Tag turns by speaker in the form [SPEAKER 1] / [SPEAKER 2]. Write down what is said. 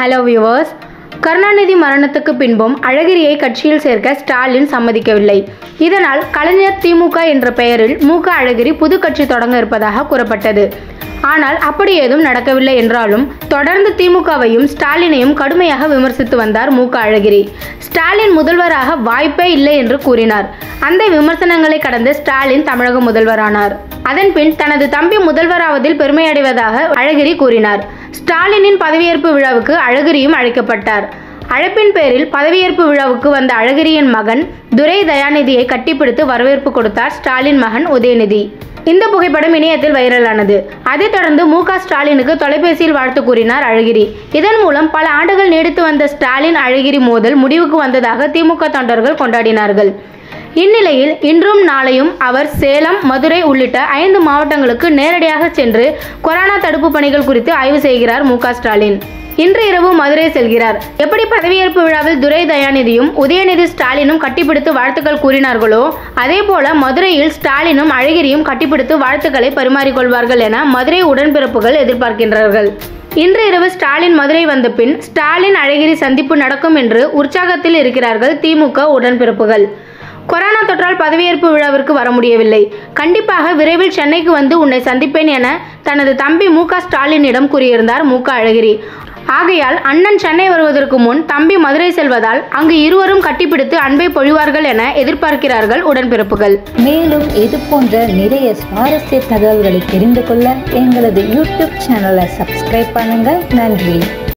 [SPEAKER 1] hello viewers Karunanidhi மரணத்துக்கு பின்பும் அழகிரியை கட்சியில் சேர்க்க ஸ்டாலின் சம்மதிக்கவில்லை இதனால் கலைஞர் திமுக என்ற பெயரில் மு க அழகிரி புது கட்சி தொடங்க இருப்பதாக கூறப்பட்டது ஆனால் அப்படி ஏதும் நடக்கவில்லை என்றாலும் தொடர்ந்து திமுகவையும் ஸ்டாலினையும் கடுமையாக விமர்சித்து வந்தார் மு க அழகிரி ஸ்டாலின் முதல்வராக வாய்ப்பே இல்லை என்று கூறினார் அந்த விமர்சனங்களை கடந்து ஸ்டாலின் தமிழக முதல்வரானார் அதன்பின் தனது தம்பி முதல்வராவதில் பெருமையடைவதாக அழகிரி கூறினார் ஸ்டாலினின் பதவியேற்பு விழாவுக்கு அழகிரியும் அழைக்கப்பட்டார் அழைப்பின் பேரில் பதவியேற்பு விழாவுக்கு வந்த அழகிரியின் மகன் துரை தயாநிதியை கட்டிப்பிடித்து வரவேற்பு கொடுத்தார் ஸ்டாலின் மகன் உதயநிதி இந்த புகைப்படம் இணையத்தில் வைரலானது அதைத் தொடர்ந்து மு க ஸ்டாலினுக்கு தொலைபேசியில் வாழ்த்து கூறினார் அழகிரி இதன் மூலம் பல ஆண்டுகள் நீடித்து வந்த ஸ்டாலின் அழகிரி மோதல் முடிவுக்கு வந்ததாக திமுக தொண்டர்கள் கொண்டாடினார்கள் இந்நிலையில் இன்றும் நாளையும் அவர் சேலம் மதுரை உள்ளிட்ட ஐந்து மாவட்டங்களுக்கு நேரடியாக சென்று கொரோனா தடுப்பு பணிகள் குறித்து ஆய்வு செய்கிறார் மு க ஸ்டாலின் இன்று இரவு மதுரை செல்கிறார் எப்படி பதவியேற்பு விழாவில் துரை தயாநிதியும் உதயநிதி ஸ்டாலினும் கட்டிப்பிடித்து வாழ்த்துக்கள் கூறினார்களோ அதே போல மதுரையில் ஸ்டாலினும் அழகிரியும் கட்டிப்பிடித்து வாழ்த்துக்களை பரிமாறிக்கொள்வார்கள் என மதுரை உடன்பிறப்புகள் எதிர்பார்க்கின்றார்கள் இன்று இரவு ஸ்டாலின் மதுரை வந்த பின் ஸ்டாலின் அழகிரி சந்திப்பு நடக்கும் என்று உற்சாகத்தில் இருக்கிறார்கள் திமுக உடன்பிறப்புகள் கொரோனா தொற்றால் பதவியேற்பு விழாவிற்கு வர முடியவில்லை கண்டிப்பாக விரைவில் சென்னைக்கு வந்து உன்னை சந்திப்பேன் என தனது தம்பி மு க ஸ்டாலினிடம் கூறியிருந்தார் மு க அழகிரி ஆகையால் அண்ணன் சென்னை வருவதற்கு முன் தம்பி மதுரை செல்வதால் அங்கு இருவரும் கட்டிப்பிடித்து அன்பை பொழிவார்கள் என எதிர்பார்க்கிறார்கள் உடன்பிறப்புகள்
[SPEAKER 2] மேலும் இது போன்ற நிறைய சுவாரஸ்ய தகவல்களை தெரிந்து கொள்ள எங்களது யூடியூப் சேனலை சப்ஸ்கிரைப் பண்ணுங்க நன்றி